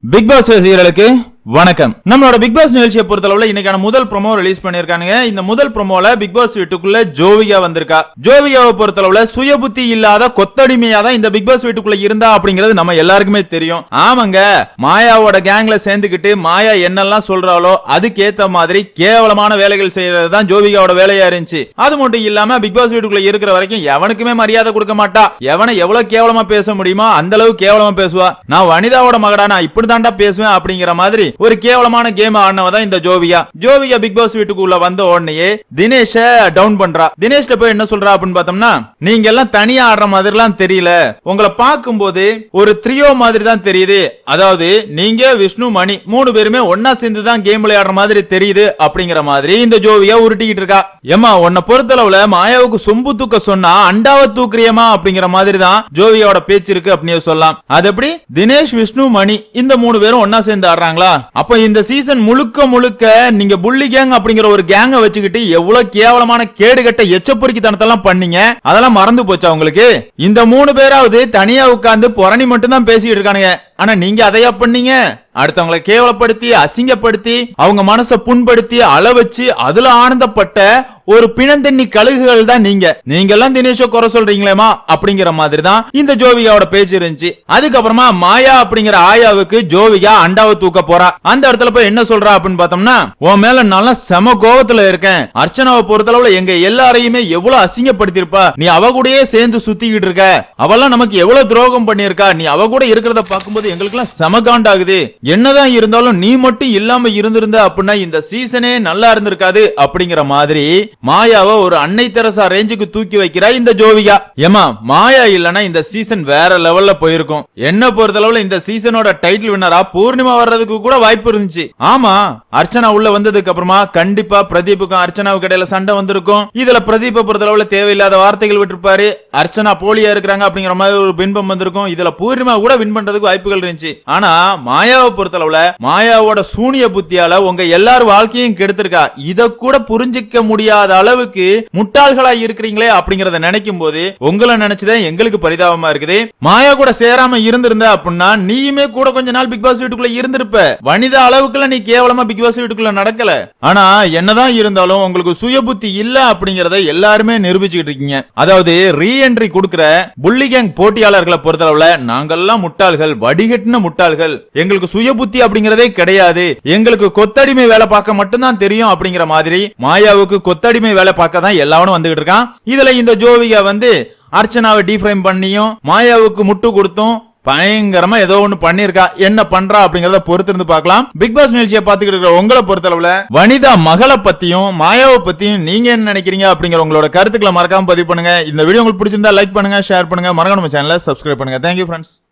big pass ரசிகர்களுக்கு வணக்கம் நம்மளோட பிக் பாஸ் நிகழ்ச்சியை பொறுத்தளவுல இன்னைக்கான முதல் ப்ரோமோ ரிலீஸ் பண்ணிருக்கானுங்க இந்த முதல் ப்ரோமோல பிக் பாஸ் வீட்டுக்குள்ள ஜோவிகா வந்திருக்கா ஜோவிகாவை பொறுத்தளவுல சுய புத்தி இல்லாத கொத்தடிமையா தான் இந்த பிக் பாஸ் வீட்டுக்குள்ள இருந்தா அப்படிங்கிறது நம்ம எல்லாருக்குமே தெரியும் ஆமாங்க மாயாவோட கேங்ல சேர்ந்துக்கிட்டு மாயா என்னெல்லாம் சொல்றாளோ அதுக்கேத்த மாதிரி கேவலமான வேலைகள் செய்யறது தான் ஜோவிகாவோட வேலையா இருந்துச்சு அது மட்டும் இல்லாம பிக் பாஸ் வீட்டுக்குள்ள இருக்கிற வரைக்கும் எவனுக்குமே மரியாதை கொடுக்க மாட்டா எவனை எவ்வளவு கேவலமா பேச முடியுமோ அந்த அளவு கேவலமா பேசுவா நான் வனிதாவோட மகடா நான் இப்படி தாண்டா பேசுவேன் அப்படிங்கிற மாதிரி ஒரு கேவலமான கேம் ஆடினவ தான் இந்த ஜோவியா ஜோவியா பிக் பாஸ் வீட்டுக்குள்ள வந்த உடனேயே தினேஷ டவுன் பண்றா தினேஷ்ட போய் என்ன சொல்றா அப்படின்னு பார்த்தோம்னா நீங்க எல்லாம் தனியா ஆடுற மாதிரிலாம் தெரியல உங்களை பார்க்கும்போது ஒரு த்ரியோ மாதிரி தான் தெரியுது அதாவது நீங்க விஷ்ணு மணி மூணு பேருமே ஒன்னா சேர்ந்து தான் கேம் விளையாடுற மாதிரி தெரியுது அப்படிங்கிற மாதிரி இந்த ஜோவியா உருட்டிக்கிட்டு இருக்கா ஏமா உன்னை பொறுத்தளவுல மாயாவுக்கு சொம்பு தூக்க சொன்னா அண்டாவை தூக்குறியமா அப்படிங்கிற மாதிரி தான் ஜோவியாவோட பேச்சு இருக்கு அப்படின்னு சொல்லலாம் அது எப்படி தினேஷ் விஷ்ணு மணி இந்த மூணு பேரும் ஒன்னா சேர்ந்து ஆடுறாங்களா அப்ப இந்த சீசன் முழுக்க முழுக்க நீங்க புள்ளி கேங் அப்படிங்கிற ஒரு கேங்க வச்சுக்கிட்டு எவ்வளவு கேவலமான கேடுகட்ட எச்சப்பொறுக்கித்தனத்தெல்லாம் பண்ணீங்க அதெல்லாம் மறந்து போச்சா உங்களுக்கு இந்த மூணு பேராவது தனியா உட்கார்ந்து புரணி மட்டும் தான் பேசிட்டு இருக்கானுங்க ஆனா நீங்க அதையா பண்ணீங்க அடுத்தவங்களை கேவலப்படுத்தி அசிங்கப்படுத்தி அவங்க மனசை புண்படுத்தி அள வச்சு அதுல ஆனந்தப்பட்ட ஒரு பிணந்தண்ணி கழுகுகள் தான் நீங்க நீங்க எல்லாம் தினேஷ குறை சொல்றீங்களேமா அப்படிங்கிற மாதிரி தான் இந்த ஜோவிகாவோட பேச்சு இருந்துச்சு அதுக்கப்புறமா மாயா அப்படிங்கிற ஆயாவுக்கு ஜோவிகா அண்டாவை தூக்க போறா அந்த இடத்துல போய் என்ன சொல்றா அப்படின்னு பார்த்தோம்னா உன் மேல நல்லா செம கோவத்துல இருக்கேன் அர்ச்சனாவை பொறுத்தளவுல எங்க எல்லாரையுமே எவ்வளவு அசிங்கப்படுத்திருப்பா நீ அவ கூடயே சேர்ந்து சுத்திக்கிட்டு இருக்க அவெல்லாம் நமக்கு எவ்வளவு துரோகம் பண்ணிருக்கா நீ அவ கூட இருக்கிறத பார்க்கும்போது எங்களுக்கு எல்லாம் செம காண்டாகுது என்னதான் இருந்தாலும் நீ மட்டும் இல்லாம இருந்திருந்த அப்படின்னா இந்த சீசனே நல்லா இருந்திருக்காது அப்படிங்கிற மாதிரி மாயாவை ஒரு அன்னை தெரசா ரேஞ்சுக்கு தூக்கி வைக்கிறா இந்த ஜோவிகா ஏமா மாயா இல்லனா இந்த சீசன் வேற லெவல்ல போயிருக்கும் என்ன பொறுத்தளவுல இந்த சீசனோட டைட்டில் வின்னரா பூர்ணிமா வர்றதுக்கு கூட வாய்ப்பு இருந்துச்சு ஆமா அர்ச்சனா உள்ள வந்ததுக்கு அப்புறமா கண்டிப்பா பிரதீப்புக்கும் அர்ச்சனாவுக்கு இடையில சண்டை வந்திருக்கும் இதுல பிரதீப்பை பொறுத்தளவுல தேவையில்லாத வார்த்தைகள் விட்டுருப்பாரு அர்ச்சனா போலியா இருக்கிறாங்க அப்படிங்கிற மாதிரி ஒரு பின்பம் வந்திருக்கும் இதுல பூர்ணிமா கூட வின் பண்றதுக்கு வாய்ப்புகள் இருந்துச்சு ஆனா மாயாவை பொறுத்தளவுல மாயாவோட சூனிய புத்தியால உங்க எல்லார் வாழ்க்கையும் கெடுத்திருக்கா இத கூட புரிஞ்சுக்க முடியாத அளவுக்கு முட்டாள்களா இருக்கிறீங்களே அப்படிங்கறத நினைக்கும் போது உங்களை நினைச்சுதான் எங்களுக்கு பரிதாபமா இருக்குது மாயா கூட சேராம இருந்திருந்த அப்படின்னா நீயுமே கூட கொஞ்ச நாள் பிக் பாஸ் வீட்டுக்குள்ள இருந்திருப்ப வனிதா அளவுக்குள்ள நீ கேவலமா பிக் பாஸ் வீட்டுக்குள்ள நடக்கல ஆனா என்னதான் இருந்தாலும் உங்களுக்கு சுய புத்தி இல்ல அப்படிங்கறத எல்லாருமே நிரூபிச்சுக்கிட்டு இருக்கீங்க அதாவது ரீஎன்ட்ரி கொடுக்கிற புள்ளி கேங் போட்டியாளர்களை பொறுத்தளவுல நாங்கெல்லாம் முட்டாள்கள் வடிகட்டின முட்டாள்கள் எங்களுக்கு சுய புத்தி அப்படிங்கறதே கிடையாது எங்களுக்கு கொத்தடிமை வேலை பார்க்க மட்டும்தான் தெரியும் அப்படிங்கிற மாதிரி மாயாவுக்கு கொத்தடிமை வேலை பார்க்க தான் எல்லாவனும் வந்துகிட்டு இருக்கான் இதுல இந்த ஜோவிகா வந்து அர்ச்சனாவை டீஃப்ரைம் பண்ணியும் மாயாவுக்கு முட்டு கொடுத்தும் பயங்கரமா ஏதோ ஒண்ணு பண்ணிருக்கா என்ன பண்றா அப்படிங்கறத பொறுத்து இருந்து பார்க்கலாம் பிக் பாஸ் நிகழ்ச்சியை பாத்துக்கிட்டு இருக்கிற உங்களை பொறுத்தளவுல வனிதா மகளை பத்தியும் மாயாவை பத்தியும் நீங்க என்ன நினைக்கிறீங்க அப்படிங்கிற உங்களோட கருத்துக்களை மறக்காம பதிவு பண்ணுங்க இந்த வீடியோ உங்களுக்கு பிடிச்சிருந்தா லைக் பண்ணுங்க ஷேர் பண்ணுங்க மறக்காம நம்ம சேனலை சப்ஸ்கிரைப் பண்ணுங்க தேங்க்யூ ஃப்ரெண்ட்ஸ்